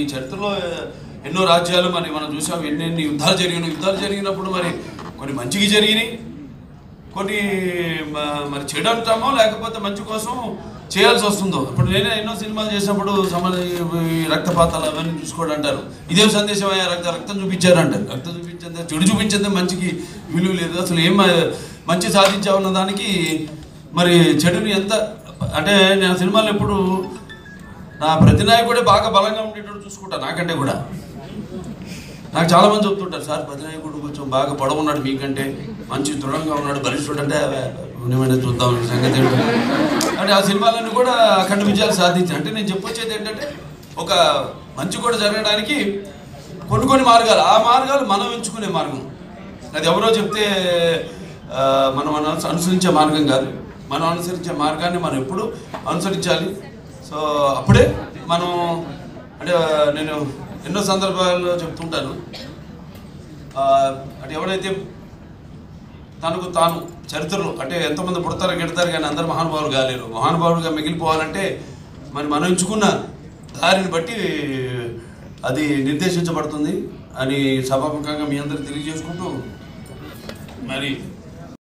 ఈ చరిత్రలో ఎన్నో రాజ్యాలు మరి మనం చూసాం ఎన్ని ఎన్ని యుద్ధాలు జరిగినాయి యుద్ధాలు జరిగినప్పుడు మరి కొన్ని మంచికి జరిగినాయి కొన్ని మ- మరి చెడు అంటామో లేకపోతే మంచి కోసం చేయాల్సి వస్తుందో ఇప్పుడు నేనే ఎన్నో సినిమాలు చేసినప్పుడు సమ ఈ రక్తపాతాలు అవన్నీ చూసుకోవడం అంటారు ఇదేం సందేశం అయ్యా రక్త రక్తం చూపించారు అంటారు రక్తం చూపించిందే చెడు చూపించిందే మంచికి విలువ లేదు అసలు ఏం మ- మంచి సాధించామన్న దానికి మరి చెడుని ఎంత అంటే నేను సినిమాలు ఎప్పుడు నా ప్రతి నాయకుడే బాగా బలంగా ఉండేటట్టు చూసుకుంటా నాకంటే కూడా నాకు చాలా మంది చెప్తుంటారు సార్ ప్రతినాయకుడు కొంచెం బాగా పొడవు ఉన్నాడు మీకంటే మంచి దృఢంగా ఉన్నాడు బలిష్ఠుడు అంటే ఏమైనా చూద్దాం ఈ సంగతి ఏంటో. అంటే ఆ సినిమాలన్నీ కూడా అఖండ విజయాలు సాధించాయి అంటే నేను చెప్పొచ్చేది ఏంటంటే ఒక మంచి కూడా జరగడానికి కొన్ని కొన్ని మార్గాలు ఆ మార్గాలు మనం ఎంచుకునే మార్గం అది ఎవరో చెప్తే ఆ, మనం అను- అనుసరించే మార్గం కాదు మనం అనుసరించే మార్గాన్ని మనం ఎప్పుడు అనుసరించాలి సో అప్పుడే మనం అంటే నేను ఎన్నో సందర్భాల్లో చెప్తుంటాను ఆ, అంటే ఎవరైతే తనకు తాను చరిత్రలో అంటే ఎంతమంది పుడతారో గెడతారు కానీ అందరు మహానుభావులు కాలేరు మహానుభావులుగా మిగిలిపోవాలంటే మరి మనం ఎంచుకున్న దారిని బట్టి అది నిర్దేశించబడుతుంది అని సభాముఖంగా మీ అందరికి తెలియజేసుకుంటూ మరి